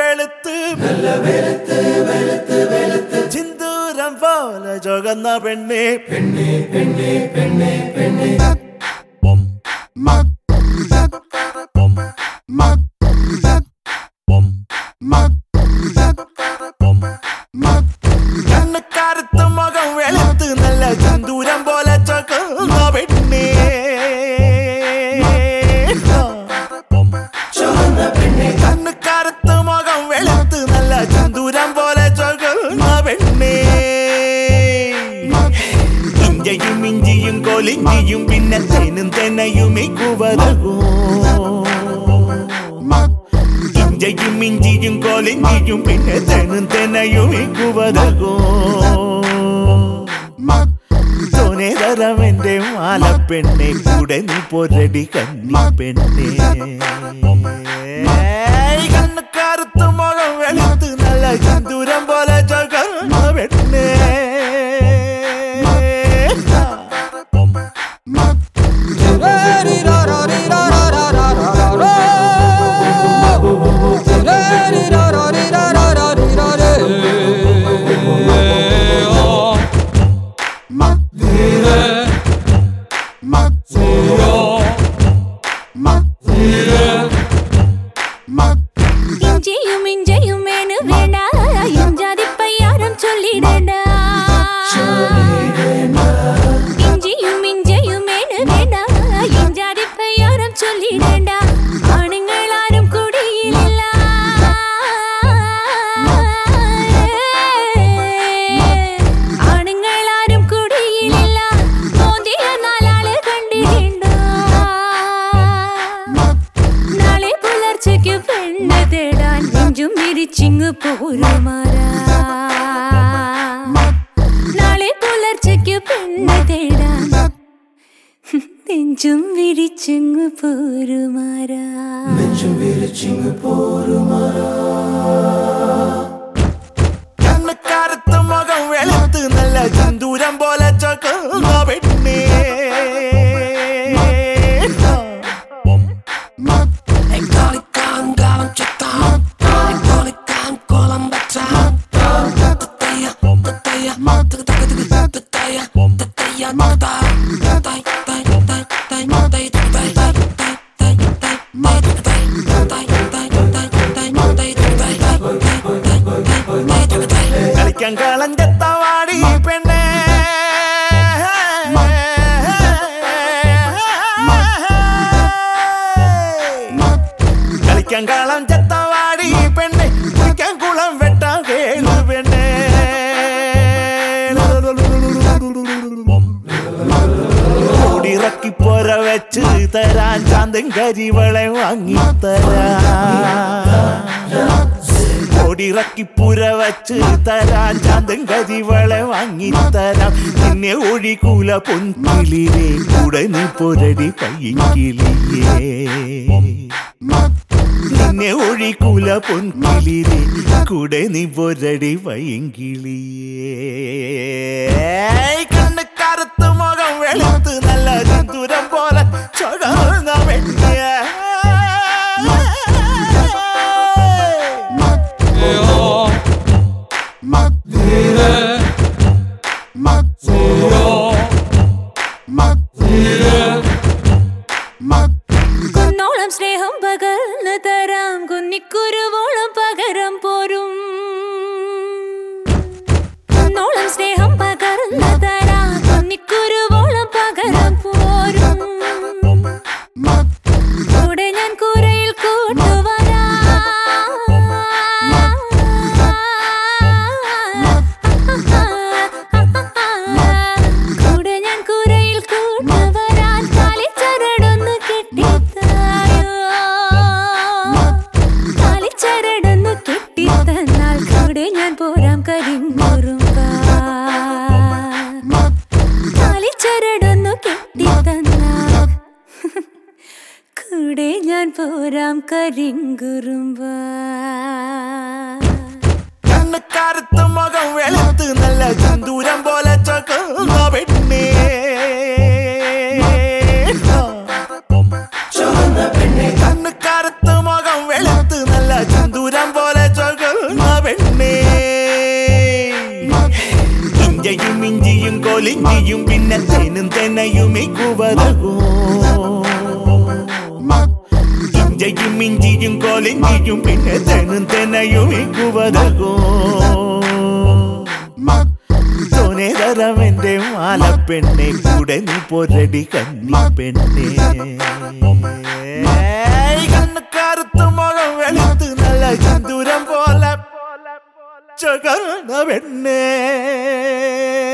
വെളുത്ത് ചിന്തൂരം പോലെ ചുകന്ന പെണ്ണെ bum bum bum bum കണ്ണ് കറുത്ത മുഖം വെളുത്ത് നല്ല ചിന്തൂരം പോലെ ചുകന്ന പെണ്ണെ bum കണ്ണ് കറുത്ത മുഖം വെളുത്ത് നല്ല ചിന്തൂരം പോലെ ചുകന്ന പെണ്ണെ ഇഞ്ചയും ഇഞ്ചിയും കൊലിഞ്ചിയും പിന്നെ തേനും തെനയും ഇക്കുവതകോ ഇഞ്ചയും ഇഞ്ചിയും കൊലിഞ്ചിയും പിന്നെ തേനും തെനയും ഇക്കുവതകോ തോനെ തരം എന്റെ മാലപ്പെണ്ണെ കൂടെ നീ പൊരടി കന്നി പെണ്ണെ കണ്ണ് കറുത്ത മുഖം വെളുത്ത് നല്ല സിന്ദൂരം പോലെ ചകർന്ന പെണ്ണെ bum ഇഞ്ചിയും ഇഞ്ചയും വേണു വേണ്ട ഇഞ്ചാതിപ്പയ്യാരം ചൊല്ലിടണ്ട ഇഞ്ചിയും ഇഞ്ചയും വേണു വേണ്ട ഇഞ്ചാതിപ്പയ്യാരം ചൊല്ലിടണ്ട ആണുങ്ങളാരും കുടിയിലില്ല ആണുങ്ങളാരും കുടിയിലില്ല മോദിയ നാലാള് കണ്ടിട്ടുണ്ടോ നാളെ പുലർച്ചയ്ക്ക് പെണ്ണ് തേടാൻ നെഞ്ചും വിരിച്ചിങ്ങ് പോരുമാറാ നാളെ പുലർച്ചയ്ക്ക് പെണ്ണ് തേടാൻ നെഞ്ചും വിരിച്ചിങ്ങ് പോരുമാറാ കണ്ണ് കറുത്ത മുഖം വെളുത്ത് നല്ല സിന്ദൂരം പോലെ ചകർന്ന പെണ്ണെ bum bum bum കളിക്കാൻ കളഞ്ചത്തവാടി പെണ്ണെ കളിക്കാൻ കളം ചത്തവാടി പെണ്ണെ കുളിക്കാൻ കുളം വെട്ടാൻ കേളു പെണ്ണെ ഓടിറക്കി പൊര വെച്ച് തരാൻ ചാന്തൻ കരിവളെ വാങ്ങിത്തരാ ഓടിറക്കി പുര വച്ച് തരാൻ ചാന്തൻ കരിവളെ വാങ്ങിത്തരാം നിന്നെ ഒഴികൂല പൊൻകിളിരേ കൂടെ നീ പൊരടി പയ്യങ്കിളിയേ നിന്നെ ഒഴികൂല പൊൻകിളിരേ കൂടെ നീ പൊരടി പയ്യങ്കിളിയേ കണ്ണ് കറുത്ത് മുഖം വെളുത്ത് നല്ല ദൂരം പോലെ ചൊകർന്ന വെട്ടിയ കുന്നോളം സ്നേഹം പകർന്നു തരാം കുന്നിക്കുരുവോളം പകരം പോരും കുന്നോളം സ്നേഹം പകർന്നു തരാം കുന്നിക്കുരുവോളം പകരം പോരും കൂടെ ഞാൻ കൂരയിൽ കൂട്ടുവരാം കൂടെ ഞാൻ കൂരയിൽ കൂട്ടുവരാൻ കാലിച്ചരടൊന്ന് കെട്ടിത്തായോ കാലിച്ചരടൊന്ന് കെട്ടിത്തന്നാൽ കൂടെ ഞാൻ പോരാം കരിങ്കുറുമ്പ കാലിച്ചരടൊന്ന് കെട്ടിത്തന്നാൽ കൂടെ ഞാൻ പോരാം കരിങ്കുറുമ്പ കണ്ണ് കറുത്ത മുഖം വെളുത്ത് നല്ല സിന്ദൂരം പോലെ ചകർന്ന പെണ്ണേ bum കണ്ണ് കറുത്ത മുഖം വെളുത്ത് നല്ല സിന്ദൂരം പോലെ ചൊ കോലിഞ്ചിയും പിന്നെ തേനും തെനയും ഈ കുവതകോ ഇഞ്ചയും ഇഞ്ചിയും കോലിഞ്ചിയും പിന്നെ തേനും തെനയും ഈ കുവതകോ തോനെ തരം എന്റെ മാല പെണ്ണെ കൂടെ നീ പൊരടി കന്നി പെണ്ണെ കണ്ണ് കറുത്ത് മുഖം വെളുത്ത് നല്ല ചന്ദൂരം പോലെ ചകർന്ന പെണ്ണേ